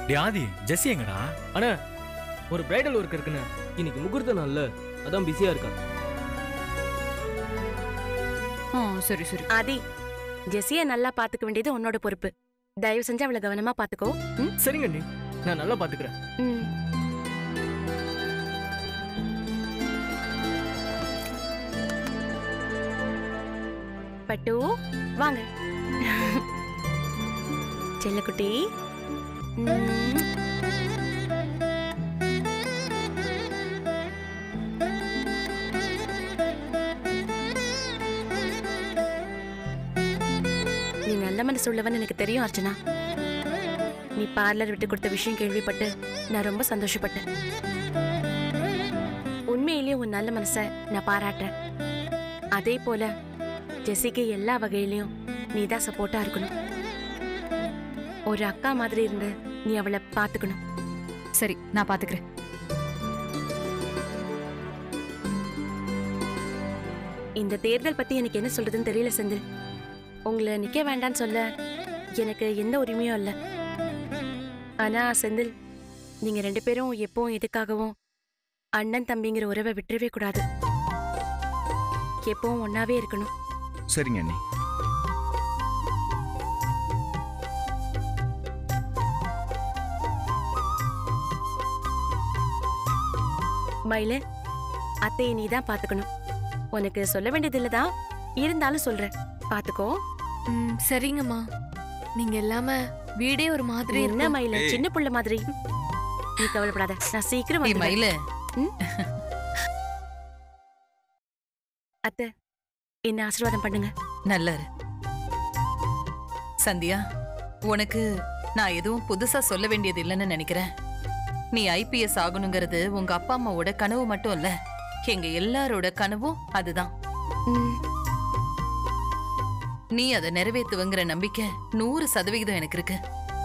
டே ஆதி ஜெஸ்ஸி எங்கடா அண்ணா ஒரு bridal work இருக்குண்ணே இன்னைக்கு முகூர்த்த நாள்ல அதான் பிஸியா இருக்கா ஆ சரி சரி ஆதி ஜெஸ்ஸிய நல்லா பாத்துக்க வேண்டியது உன்னோட பொறுப்பு தயவு செஞ்சு அவளை கவனமா பாத்துக்கோ ம்? சரிங்க அண்ணி நான் நல்லா பாத்துக்கிறேன் ம். பட்டு வாங்க செல்லக்குட்டி ம். நீ நல்ல மனசு உள்ளவன் எனக்கு தெரியும் அர்ச்சனா நீ பார்லர் விட்டு கொடுத்த விஷயம் கேள்விப்பட்டு நான் ரொம்ப சந்தோஷப்பட்டேன் உண்மையிலேயே உன் நல்ல மனசை நான் பாராட்டுறேன் அதே போல ஜெசிக்கு எல்லா வகையிலையும் நீ தான் சப்போர்ட்டா இருக்கணும் ஒரு அக்கா மாதிரி இருந்து நீ அவளை பாத்துக்கணும் சரி நான் பாத்துக்கிறேன் இந்த தேர்தல் பத்தி எனக்கு என்ன சொல்றதுன்னு தெரியல செந்தில் உங்களை நிக்க வேண்டாம்னு சொல்ல எனக்கு எந்த உரிமையும் இல்லை ஆனா செந்தில் நீங்க ரெண்டு பேரும் எப்பவும் எதுக்காகவும் அண்ணன் தம்பிங்கிற உறவை விட்டுறவே கூடாது எப்பவும் ஒன்னாவே இருக்கணும் சரிங்க அண்ணி மயில அத்தையை நீ தான் பாத்துக்கணும் உனக்கு சொல்ல வேண்டியது இல்லதான் இருந்தாலும் சொல்றேன் பாத்துக்கோ ம் சரிங்கம்மா நீங்க இல்லாம வீடே ஒரு மாதிரி என்ன இருக்கு மயில ஏய். சின்ன புள்ள மாதிரி நீ கவலைப்படாத நான் சீக்கிரம் ஏய் வந்துடுவேன். மயிலு அத்தை என்ன ஆசீர்வாதம் பண்ணுங்க நல்லரு சந்தியா உனக்கு நான் எதுவும் புதுசா சொல்ல வேண்டியது இல்லைன்னு நினைக்கிறேன் நீ ஐபிஎஸ் ஆகணுங்கிறது உங்க அப்பா அம்மாவோட கனவு மட்டும் இல்ல எங்க எல்லாரோட கனவும் அதுதான் ம், நீ அதை நிறைவேத்துவங்கிற நம்பிக்கை நூறு சதவிகிதம் எனக்கு இருக்கு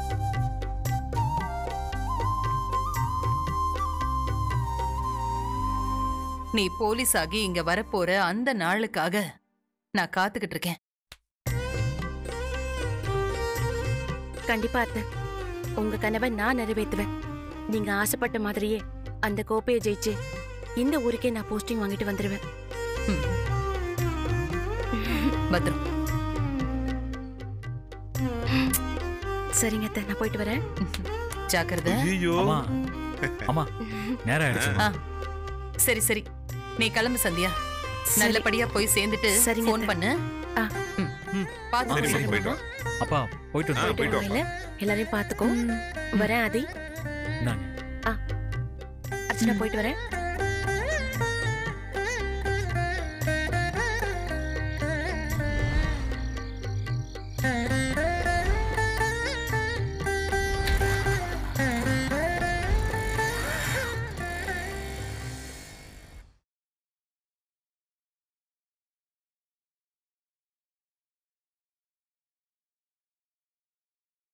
நீ போலீஸ் ஆகி இங்க வரப்போற அந்த நாளுக்காக நான் காத்துக்கிட்டு இருக்கேன் கண்டிப்பா அத்தை உங்க கனவை நான் நிறைவேத்துவேன் நீங்க ஆசைப்பட்ட மாதிரியே அந்த கோப்பையை ஜெயிச்சு இந்த ஊருக்கே நான் போஸ்டிங் வாங்கிட்டு வந்துருவேன் ம். பத்ரம் சரிங்க அத்தை நான் போயிட்டு வரேன் ஜாக்கிரதை ஐயோ அம்மா அம்மா நேரம் ஆயிடுச்சு ஆ சரி சரி நீ கிளம்பு சந்தியா சரி. நல்லபடியா போய் சேர்ந்துட்டு சரிங்க ஃபோன் அத்தை. பண்ணு ஆ. ம். ம். பார்த்து சரி போய் போயிட்டு வா. அப்பா போயிட்டு ஆ, வந்து போயிட்டு வா. மயில, எல்லாரையும் பாத்துக்கோ ம். வரேன் ஆதி இந்தாங்க அர்ச்சனா போயிட்டு வரேன்